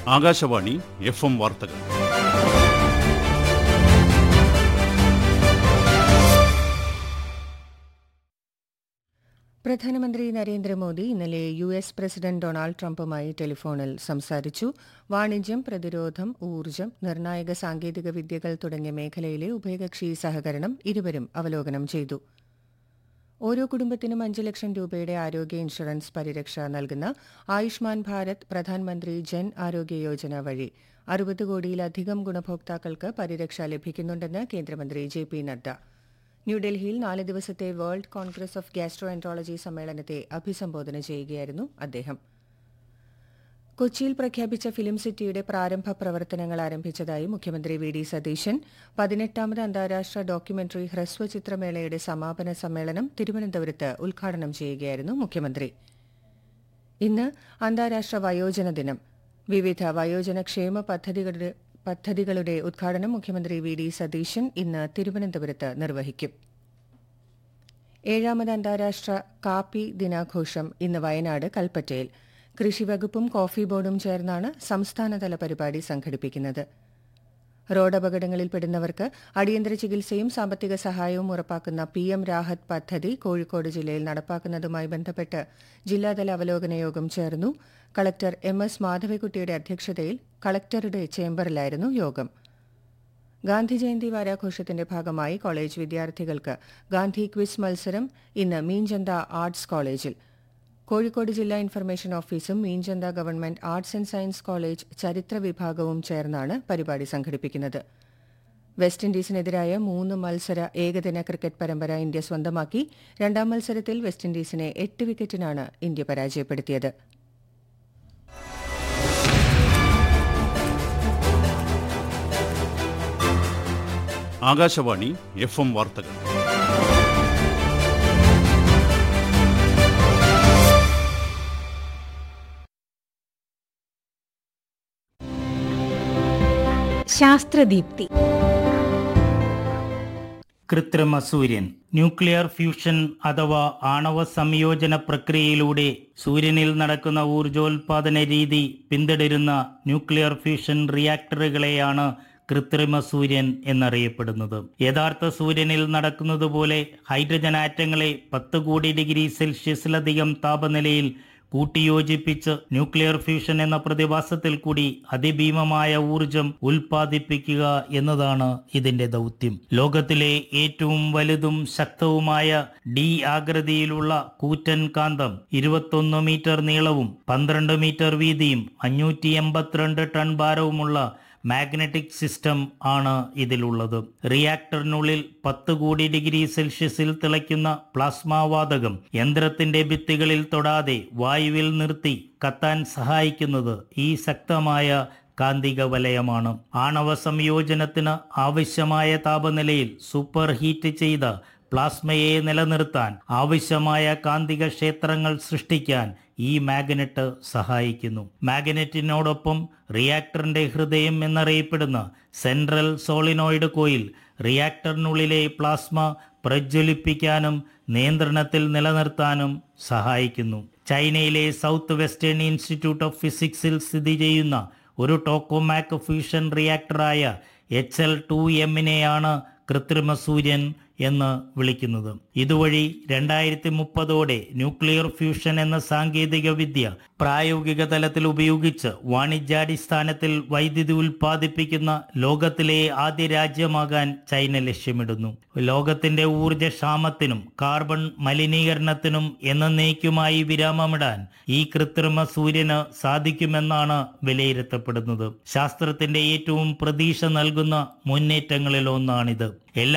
Akashvani F M വാർത്തകൾ പ്രധാനമന്ത്രി നരേന്ദ്രമോദി ഇന്നലെ യു എസ് പ്രസിഡന്റ് ഡൊണാൾഡ് ട്രംപുമായി ടെലിഫോണിൽ സംസാരിച്ചു വാണിജ്യം പ്രതിരോധം ഊർജ്ജം നിർണായക സാങ്കേതിക വിദ്യകൾ തുടങ്ങിയ മേഖലയിലെ ഉഭയകക്ഷി സഹകരണം ഇരുവരും അവലോകനം ചെയ്തു ഓരോ കുടുംബത്തിനും അഞ്ച് ലക്ഷം രൂപയുടെ ആരോഗ്യ ഇൻഷുറൻസ് പരിരക്ഷ നൽകുന്ന ആയുഷ്മാൻ ഭാരത് പ്രധാനമന്ത്രി ജൻ ആരോഗ്യ യോജന വഴി അറുപത് കോടിയിലധികം ഗുണഭോക്താക്കൾക്ക് പരിരക്ഷ ലഭിക്കുന്നുണ്ടെന്ന് കേന്ദ്രമന്ത്രി ജെ പി നദ്ദ ന്യൂഡൽഹിയിൽ നാല് ദിവസത്തെ world congress of gastroenterology സമ്മേളനത്തെ അഭിസംബോധന ചെയ്യുകയായിരുന്നു അദ്ദേഹം കൊച്ചിയിൽ പ്രഖ്യാപിച്ച ഫിലിം സിറ്റിയുടെ പ്രാരംഭ പ്രവർത്തനങ്ങൾ ആരംഭിച്ചതായി മുഖ്യമന്ത്രി വി ഡി സതീശൻ പതിനെട്ടാമത് അന്താരാഷ്ട്ര ഡോക്യുമെന്ററി ഹ്രസ്വചിത്രമേളയുടെ സമാപന സമ്മേളനം തിരുവനന്തപുരത്ത് ഉദ്ഘാടനം ചെയ്യുകയായിരുന്നു മുഖ്യമന്ത്രി ഇന്ന് അന്താരാഷ്ട്ര വയോജന ദിനം വിവിധ വയോജന ക്ഷേമ പദ്ധതികളുടെ പദ്ധതികളുടെ ഉദ്ഘാടനം മുഖ്യമന്ത്രി വി ഡി സതീശൻ ഇന്ന് തിരുവനന്തപുരത്ത് നിർവഹിക്കും ഏഴാമത് അന്താരാഷ്ട്ര കാപ്പി ദിനാഘോഷം ഇന്ന് വയനാട് കൽപ്പറ്റയിൽ കൃഷിവകുപ്പും കോഫി ബോർഡും ചേർന്നാണ് സംസ്ഥാനതല പരിപാടി സംഘടിപ്പിക്കുന്നത് റോഡപകടങ്ങളിൽ പെടുന്നവർക്ക് അടിയന്തര ചികിത്സയും സാമ്പത്തിക സഹായവും ഉറപ്പാക്കുന്ന പി എം രാഹത്ത് പദ്ധതി കോഴിക്കോട് ജില്ലയിൽ നടപ്പാക്കുന്നതുമായി ബന്ധപ്പെട്ട് ജില്ലാതല അവലോകന യോഗം ചേർന്നു കളക്ടർ എം എസ് മാധവിക്കുട്ടിയുടെ അധ്യക്ഷതയിൽ കളക്ടറുടെ ചേംബറിലായിരുന്നു യോഗം ഗാന്ധി ജയന്തി വാരാഘോഷത്തിന്റെ ഭാഗമായി കോളേജ് വിദ്യാർത്ഥികൾക്ക് ഗാന്ധി ക്വിസ് മത്സരം ഇന്ന് മീൻചന്ത ആർട്സ് കോളേജിൽ കോഴിക്കോട് ജില്ലാ ഇൻഫർമേഷൻ ഓഫീസും Meenchantha government arts and science college ചരിത്ര വിഭാഗവും ചേർന്നാണ് പരിപാടി സംഘടിപ്പിക്കുന്നത് വെസ്റ്റ് ഇൻഡീസിനെതിരായ മൂന്ന് മത്സര ഏകദിന ക്രിക്കറ്റ് പരമ്പര ഇന്ത്യ സ്വന്തമാക്കി രണ്ടാം മത്സരത്തിൽ വെസ്റ്റ് ഇൻഡീസിനെ എട്ട് വിക്കറ്റിനാണ് ഇന്ത്യ പരാജയപ്പെടുത്തിയത് ആകാശവാണി എഫ് എം വാർത്തകൾ ശാസ്ത്രദീപ്തി കൃത്രിമ സൂര്യൻ ന്യൂക്ലിയർ ഫ്യൂഷൻ അഥവാ ആണവ സംയോജന പ്രക്രിയയിലൂടെ സൂര്യനിൽ നടക്കുന്ന ഊർജോൽപാദന രീതി പിന്തുടരുന്ന ന്യൂക്ലിയർ ഫ്യൂഷൻ റിയാക്ടറുകളെയാണ് കൃത്രിമ സൂര്യൻ എന്നറിയപ്പെടുന്നത് യഥാർത്ഥ സൂര്യനിൽ നടക്കുന്നത് പോലെ ഹൈഡ്രജൻ ആറ്റങ്ങളെ പത്ത് കോടി ഡിഗ്രി സെൽഷ്യസിലധികം താപനിലയിൽ കൂട്ടിയോജിപ്പിച്ച് ന്യൂക്ലിയർ ഫ്യൂഷൻ എന്ന പ്രതിഭാസത്തിൽ കൂടി അതിഭീമമായ ഊർജം ഉൽപ്പാദിപ്പിക്കുക എന്നതാണ് ഇതിന്റെ ദൗത്യം ലോകത്തിലെ ഏറ്റവും വലുതും ശക്തവുമായ ഡി ആകൃതിയിലുള്ള കൂറ്റൻ കാന്തം ഇരുപത്തൊന്ന് മീറ്റർ നീളവും പന്ത്രണ്ട് മീറ്റർ വീതിയും അഞ്ഞൂറ്റി എൺപത്തിരണ്ട് ടൺ ഭാരവുമുള്ള മാഗ്നറ്റിക് സിസ്റ്റം ആണ് ഇതിലുള്ളത് റിയാക്ടറിനുള്ളിൽ പത്ത് കോടി ഡിഗ്രി സെൽഷ്യസിൽ തിളയ്ക്കുന്ന പ്ലാസ്മ വാതകം യന്ത്രത്തിന്റെ ഭിത്തികളിൽ തൊടാതെ വായുവിൽ നിർത്തി കത്താൻ സഹായിക്കുന്നത് ഈ ശക്തമായ കാന്തിക വലയമാണ് ആണവ സംയോജനത്തിന് ആവശ്യമായ താപനിലയിൽ സൂപ്പർ ഹീറ്റ് ചെയ്ത പ്ലാസ്മയെ നിലനിർത്താൻ ആവശ്യമായ കാന്തിക ക്ഷേത്രങ്ങൾ സൃഷ്ടിക്കാൻ ഈ മാഗ്നറ്റ് സഹായിക്കുന്നു മാഗ്നറ്റിനോടൊപ്പം റിയാക്ടറിന്റെ ഹൃദയം എന്നറിയപ്പെടുന്ന സെൻട്രൽ സോളിനോയിഡ് കോയിൽ റിയാക്ടറിനുള്ളിലെ പ്ലാസ്മ പ്രജ്വലിപ്പിക്കാനും നിയന്ത്രണത്തിൽ നിലനിർത്താനും സഹായിക്കുന്നു ചൈനയിലെ സൗത്ത് വെസ്റ്റേൺ ഇൻസ്റ്റിറ്റ്യൂട്ട് ഓഫ് ഫിസിക്സിൽ സ്ഥിതി ചെയ്യുന്ന ഒരു ടോക്കോമാക് ഫ്യൂഷൻ റിയാക്ടറായ എച്ച് എൽ ടു എമ്മിനെയാണ് കൃത്രിമ സൂര്യൻ എന്ന് വിളിക്കുന്നത് ഇതുവഴി രണ്ടായിരത്തി മുപ്പതോടെ ന്യൂക്ലിയർ ഫ്യൂഷൻ എന്ന സാങ്കേതിക വിദ്യ പ്രായോഗിക തലത്തിൽ ഉപയോഗിച്ച് വാണിജ്യാടിസ്ഥാനത്തിൽ വൈദ്യുതി ഉൽപ്പാദിപ്പിക്കുന്ന ലോകത്തിലെ ആദ്യ രാജ്യമാകാൻ ചൈന ലക്ഷ്യമിടുന്നു ലോകത്തിന്റെ ഊർജക്ഷാമത്തിനും കാർബൺ മലിനീകരണത്തിനും എന്നേക്കുമായി വിരാമമിടാൻ ഈ കൃത്രിമ സൂര്യന് സാധിക്കുമെന്നാണ് വിലയിരുത്തപ്പെടുന്നത് ശാസ്ത്രത്തിന്റെ ഏറ്റവും പ്രതീക്ഷ നൽകുന്ന മുന്നേറ്റങ്ങളിലൊന്നാണിത് എല്ലാ